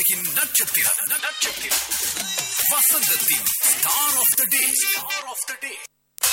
உலகின் நட்சத்திரம் நட்சத்திரம் வசந்தத்தின் star of the day star of the day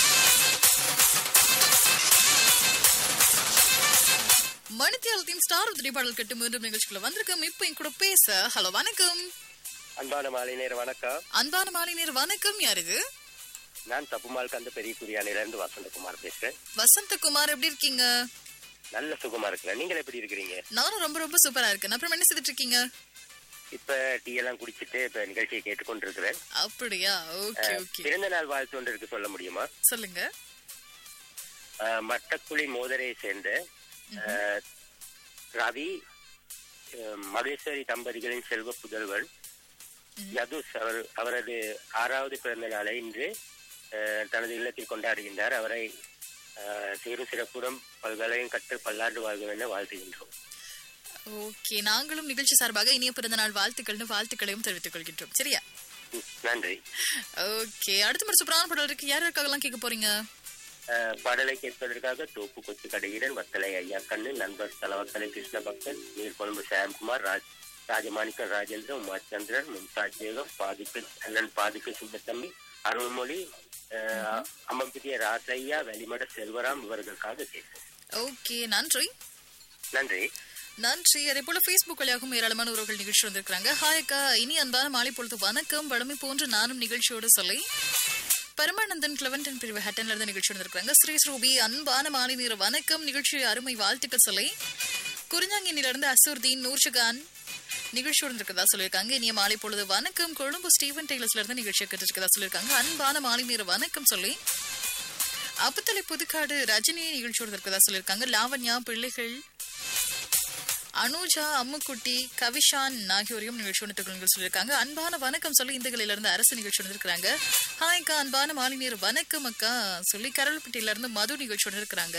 மணித்தியாலத்தின் ஸ்டார் உதிரி பாடல் கட்டு மீண்டும் நிகழ்ச்சிக்குள்ள வந்திருக்கோம் இப்போ என் கூட பேச ஹலோ வணக்கம் அன்பான மாலை நேர வணக்கம் அன்பான மாலை நேர் வணக்கம் யார் இது நான் தப்புமால் கந்த பெரிய குரியானிலிருந்து வசந்தகுமார் பேசுறேன் வசந்தகுமார் எப்படி இருக்கீங்க நல்ல சுகமா இருக்கிறேன் நீங்கள் எப்படி இருக்கிறீங்க நானும் ரொம்ப ரொம்ப சூப்பரா இருக்கேன் அப்புறம் என்ன செய்துட்டு இருக்கீங்க இப்ப டீ எல்லாம் குடிச்சிட்டு இப்ப நிகழ்ச்சியை கேட்டுக்கொண்டிருக்கிறேன் அப்படியா ஓகே அஹ், ஓகே பிறந்த நாள் வாழ்த்து ஒன்று இருக்கு சொல்ல முடியுமா சொல்லுங்க அஹ், மட்டக்குழி மோதரை சேர்ந்த அஹ், ரவி அஹ், மகேஸ்வரி தம்பதிகளின் செல்வ புதல்வர் யதுஷ் அவர் அவரது ஆறாவது பிறந்த நாளை இன்று அஹ், தனது இல்லத்தில் கொண்டாடுகின்றார் அவரை அஹ், சீரும் சிறப்புடன் பல்கலையும் கற்று பல்லாண்டு வாழ்க என வாழ்த்துகின்றோம் ஓகே நாங்களும் நிகழ்ச்சி சார்பாக இனிய பிறந்த நாள் வாழ்த்துக்கள்னு வாழ்த்துக்களையும் தெரிவித்துக் கொள்கின்றோம் சரியா ம், நன்றி ஓகே அடுத்த முறை சூப்பரான பாடல் இருக்கு யார் யாருக்காகலாம் கேட்க போறீங்க அஹ், பாடலை கேட்பதற்காக தோப்பு கொத்து கடையிடன் வத்தலை ஐயா கண்ணு நண்பர் தலவக்கலை கிருஷ்ண பக்தன் நீர்கொழும்பு சாம்குமார் ராஜ் ராஜமாணிக்கன் ராஜேந்திரன் உமாச்சந்திரன் மும்தாஜ் பேகம் பாதிப்பு அண்ணன் பாதிப்பு சின்னத்தம்பி அருள்மொழி அஹ், அம்மம்பிரிய ராசையா வெளிமட செல்வராம் இவர்களுக்காக கேட்போம் ஓகே நன்றி நன்றி நன்றி அதே போல Facebook வழியாகவும் ஏராளமான உறவுகள் நிகழ்ச்சி வந்திருக்காங்க ஹாய் அக்கா இனி அன்பான மாலை பொழுது வணக்கம் வழமை போன்று நானும் நிகழ்ச்சியோடு சொல்லி பரமானந்தன் கிளவன்டன் பிரிவு ஹட்டன்ல இருந்து நிகழ்ச்சி வந்திருக்காங்க ஸ்ரீ ஸ்ரூபி அன்பான மாலை நேர வணக்கம் நிகழ்ச்சி அருமை வாழ்த்துக்கள் சொல்லி குறிஞ்சாங்கினில இருந்து அசூர்தீன் நூர்ஷகான் நிகழ்ச்சியோடு இருக்கிறதா சொல்லியிருக்காங்க இனிய மாலை பொழுது வணக்கம் கொழும்பு ஸ்டீவன் டெய்லர்ஸ்ல இருந்து நிகழ்ச்சியை கேட்டிருக்கதா சொல்லியிருக்காங்க அன்பான மாலை நேர வணக்கம் சொல்லி அப்புத்தலை புதுக்காடு ரஜினி நிகழ்ச்சியோடு இருக்கிறதா சொல்லியிருக்காங்க லாவண்யா பிள்ளைகள் அனுஜா அம்முக்குட்டி கவிஷான் ஆகியோரையும் நிகழ்ச்சி ஒன்று சொல்லியிருக்காங்க அன்பான வணக்கம் சொல்லி இந்துகளில இருந்து அரசு நிகழ்ச்சி இருக்கிறாங்க ஹாய்க்கா அன்பான மாலை நேர் வணக்கம் அக்கா சொல்லி கரல்பட்டியில இருந்து மது நிகழ்ச்சி இருக்கிறாங்க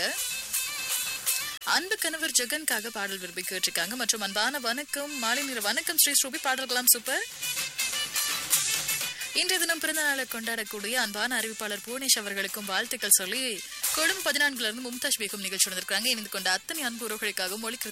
அன்பு கணவர் ஜெகன்காக பாடல் விரும்பி கேட்டிருக்காங்க மற்றும் அன்பான வணக்கம் மாலை நேர வணக்கம் ஸ்ரீ ஸ்ரூபி பாடல்களாம் சூப்பர் இன்றைய தினம் பிறந்த நாளை கொண்டாடக்கூடிய அன்பான அறிவிப்பாளர் புவனேஷ் அவர்களுக்கும் வாழ்த்துக்கள் சொல்லி கொழும்பு பதினான்குல இருந்து மும்தாஜ் பேகம் நிகழ்ச்சி வந்திருக்காங்க இணைந்து கொண்ட அத்தனை அன்பு உறவுகளுக்காகவும் ஒளிக்கிற